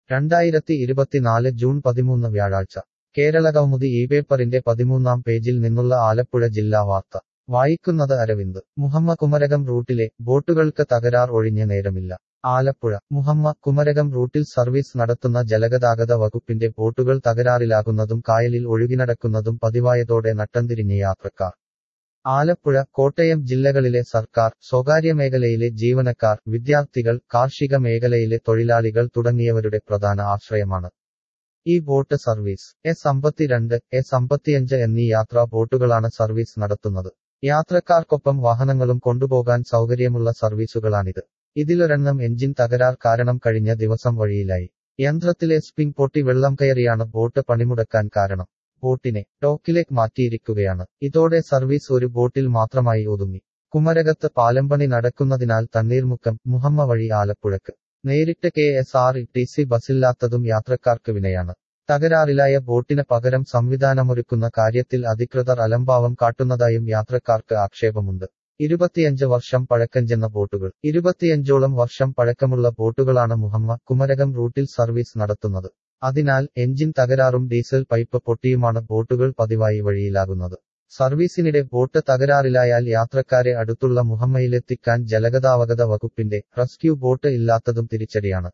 രണ്ടായിരത്തി ഇരുപത്തിനാല് ജൂൺ പതിമൂന്ന് വ്യാഴാഴ്ച കേരളകൗമുദി ഈ പേപ്പറിന്റെ പതിമൂന്നാം പേജിൽ നിന്നുള്ള ആലപ്പുഴ ജില്ലാ വാർത്ത വായിക്കുന്നത് അരവിന്ദ് മുഹമ്മ കുമരകം റൂട്ടിലെ ബോട്ടുകൾക്ക് തകരാർ ഒഴിഞ്ഞ നേരമില്ല ആലപ്പുഴ മുഹമ്മ കുമരകം റൂട്ടിൽ സർവീസ് നടത്തുന്ന ജലഗതാഗത വകുപ്പിന്റെ ബോട്ടുകൾ തകരാറിലാകുന്നതും കായലിൽ ഒഴുകിനടക്കുന്നതും പതിവായതോടെ നട്ടംതിരിഞ്ഞ യാത്രക്കാർ ആലപ്പുഴ കോട്ടയം ജില്ലകളിലെ സർക്കാർ സ്വകാര്യ മേഖലയിലെ ജീവനക്കാർ വിദ്യാർത്ഥികൾ കാർഷിക മേഖലയിലെ തൊഴിലാളികൾ തുടങ്ങിയവരുടെ പ്രധാന ആശ്രയമാണ് ഈ ബോട്ട് സർവീസ് എസ് അമ്പത്തിരണ്ട് എസ് അമ്പത്തിയഞ്ച് എന്നീ യാത്രാ ബോട്ടുകളാണ് സർവീസ് നടത്തുന്നത് യാത്രക്കാർക്കൊപ്പം വാഹനങ്ങളും കൊണ്ടുപോകാൻ സൗകര്യമുള്ള സർവീസുകളാണിത് ഇതിലൊരെണ്ണം എഞ്ചിൻ തകരാർ കാരണം കഴിഞ്ഞ ദിവസം വഴിയിലായി യന്ത്രത്തിലെ സ്പിൻ പൊട്ടി വെള്ളം കയറിയാണ് ബോട്ട് പണിമുടക്കാൻ കാരണം ബോട്ടിനെ ഡോക്കിലേക്ക് മാറ്റിയിരിക്കുകയാണ് ഇതോടെ സർവീസ് ഒരു ബോട്ടിൽ മാത്രമായി ഒതുങ്ങി കുമരകത്ത് പാലംപണി നടക്കുന്നതിനാൽ തണ്ണീർമുക്കം മുഹമ്മ വഴി ആലപ്പുഴക്ക് നേരിട്ട് K S R T C ബസ്സില്ലാത്തതും യാത്രക്കാർക്ക് വിനയാണ് തകരാറിലായ ബോട്ടിന് പകരം സംവിധാനമൊരുക്കുന്ന കാര്യത്തിൽ അധികൃതർ അലംഭാവം കാട്ടുന്നതായും യാത്രക്കാർക്ക് ആക്ഷേപമുണ്ട് ഇരുപത്തിയഞ്ച് വർഷം പഴക്കം ചെന്ന ബോട്ടുകൾ ഇരുപത്തിയഞ്ചോളം വർഷം പഴക്കമുള്ള ബോട്ടുകളാണ് മുഹമ്മ കുമരകം റൂട്ടിൽ സർവീസ് നടത്തുന്നത് അതിനാൽ എഞ്ചിൻ തകരാറും ഡീസൽ പൈപ്പ് പൊട്ടിയുമാണ് ബോട്ടുകൾ പതിവായി വഴിയിലാകുന്നത് സർവീസിനിടെ ബോട്ട് തകരാറിലായാൽ യാത്രക്കാരെ അടുത്തുള്ള മുഹമ്മയിലെത്തിക്കാൻ ജലഗതാഗത വകുപ്പിന്റെ റെസ്ക്യൂ ബോട്ട് ഇല്ലാത്തതും തിരിച്ചടിയാണ്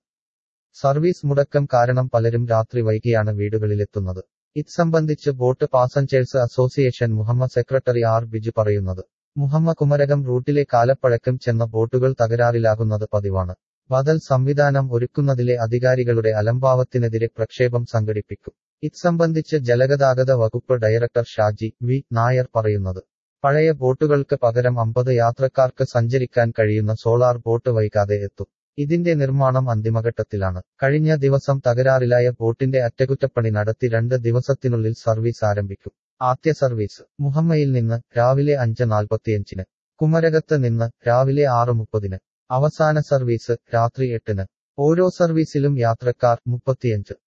സർവീസ് മുടക്കം കാരണം പലരും രാത്രി വൈകിയാണ് വീടുകളിലെത്തുന്നത് ഇത് സംബന്ധിച്ച് boat passengers association Muhamma secretary R Biju പറയുന്നത് മുഹമ്മ കുമരകം റൂട്ടിലെ കാലപ്പഴക്കം ചെന്ന ബോട്ടുകൾ തകരാറിലാകുന്നത് പതിവാണ് ബദൽ സംവിധാനം ഒരുക്കുന്നതിലെ അധികാരികളുടെ അലംഭാവത്തിനെതിരെ പ്രക്ഷേപം സംഘടിപ്പിക്കും ഇത് സംബന്ധിച്ച് ജലഗതാഗത വകുപ്പ് ഡയറക്ടർ ഷാജി വി നായർ പറയുന്നത് പഴയ ബോട്ടുകൾക്ക് പകരം അമ്പത് യാത്രക്കാർക്ക് സഞ്ചരിക്കാൻ കഴിയുന്ന സോളാർ ബോട്ട് വൈകാതെ എത്തും ഇതിന്റെ നിർമ്മാണം അന്തിമഘട്ടത്തിലാണ് കഴിഞ്ഞ ദിവസം തകരാറിലായ ബോട്ടിന്റെ അറ്റകുറ്റപ്പണി നടത്തി രണ്ട് ദിവസത്തിനുള്ളിൽ സർവീസ് ആരംഭിക്കും ആദ്യ സർവീസ് മുഹമ്മയിൽ നിന്ന് രാവിലെ അഞ്ച് നാൽപ്പത്തിയഞ്ചിന് കുമരകത്ത് നിന്ന് രാവിലെ ആറ് മുപ്പതിന് അവസാന സർവീസ് രാത്രി എട്ടിന് ഓരോ സർവീസിലും യാത്രക്കാർ മുപ്പത്തിയഞ്ച്